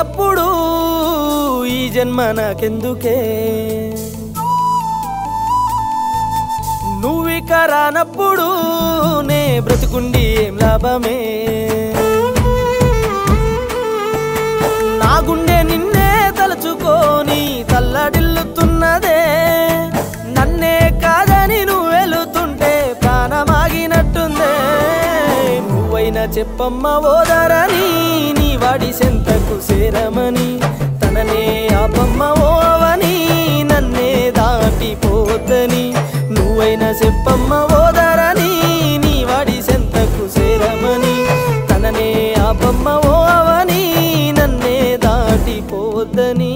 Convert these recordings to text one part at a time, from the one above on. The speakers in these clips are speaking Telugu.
లేనప్పుడు ఈ జన్మ నాకెందుకే నువ్విక రానప్పుడు నే బ్రతుకుండి ఏం లాభమే నా గుండె నిన్నే తలుచుకొని తల్లడిల్లుతున్నదే నన్నే కాదని నువ్వు వెళుతుంటే ప్రాణమాగినట్టుందే నువ్వైనా చెప్పమ్మ ఓదరని నీ వాడి సెంతకు సేరమని తననే ఆపమ్మ ఓవని నన్నే దాటిపోద్దని నువ్వైనా చెప్పమ్మ ఓదరని నీ వాడి సెంతకు సేరమని తననే ఆపమ్మ ఓవని నన్నే దాటిపోద్దని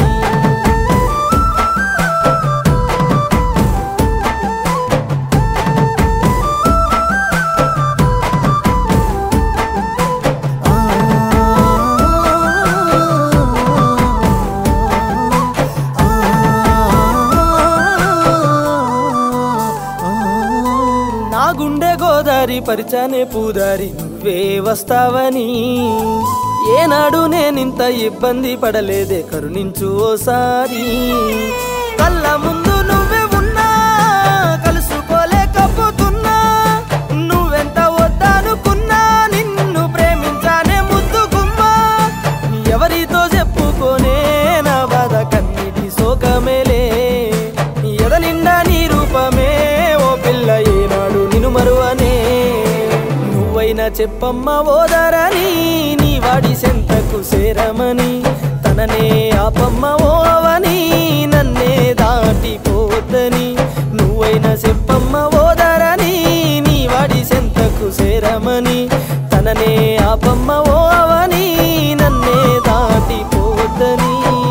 నా గుండె గోదారి పరిచానే పూదారి నువ్వే వస్తావని ఏనాడు నేనింత ఇబ్బంది పడలేదే కరుణించు ఓసారి కళ్ళ ముందు నువ్వే ఉన్నా కలుసుకోలేకపోతున్నా నువ్వెంత వద్దనుకున్నా నిన్ను ప్రేమించానే ముద్దుకుమ్మా ఎవరితో చెప్పుకోనే నా బాధ కన్నీటి శోకమేలే ఎద నిండా నీ రూపమే ఓ పిల్ల ఏనాడు నిన్ను మరువనే నువ్వైనా చెప్పమ్మ ఓదరని నీ వాడి సెంతకు సేరమని తననే ఆపమ్మ ఓవని నన్నే దాటిపోద్దని నువ్వైనా చెప్పమ్మ ఓదరని నీ వాడి సెంతకు సేరమని తననే ఆపమ్మ ఓవని నన్నే దాటిపోద్దని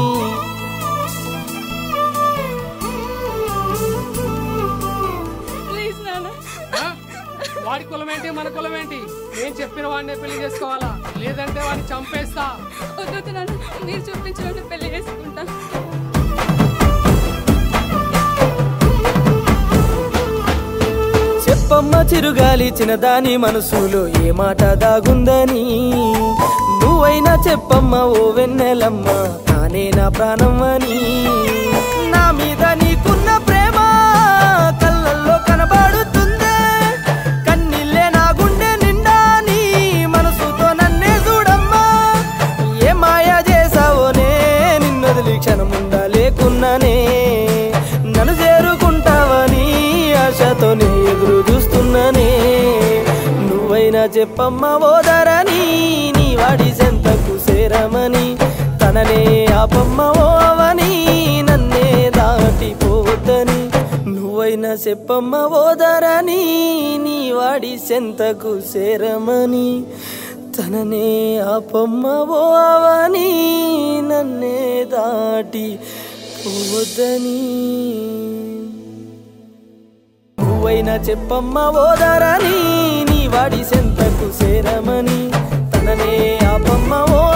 ప్లీజ్ నాన్న ఆ? వాడి కులం ఏంటి మన కులం ఏంటి నేను చెప్పిన వాడినే పెళ్లి చేసుకోవాలా లేదంటే వాడిని చంపేస్తా వద్దు నాన్న మీరు చూపించిన పెళ్లి చేసుకుంటా చెప్పమ్మ చిరుగాలి చిన్నదాని మనసులో ఏ మాట దాగుందని నువ్వైనా చెప్పమ్మ ఓ వెన్నెలమ్మ తానే నా ప్రాణం అని నా మీద నీకున్న ప్రేమ కళ్ళల్లో కనబడుతుందే కన్నీళ్ళే నా గుండె నిండా నీ మనసుతో నన్నే చూడమ్మా ఏ మాయ చేసావోనే నిన్నొదిలి క్షణముండా లేకున్నానే నన్ను చేరుకుంటావని ఆశతోనే ఎదురు చూస్తున్నానే నువ్వైనా చెప్పమ్మ ఓదరని నీ వాడి సెంతకు సేరమని తననే ఆపమ్మ ఓవని నన్నే దాటిపోద్దని నువ్వైనా చెప్పమ్మ ఓదరని నీ వాడి సెంతకు సేరమని తననే ఆపమ్మ ఓవని నన్నే దాటి పోదని నువ్వైనా చెప్పమ్మ ఓదరని నీ వాడి సెంతకు సేరమని తననే ఆపమ్మ ఓ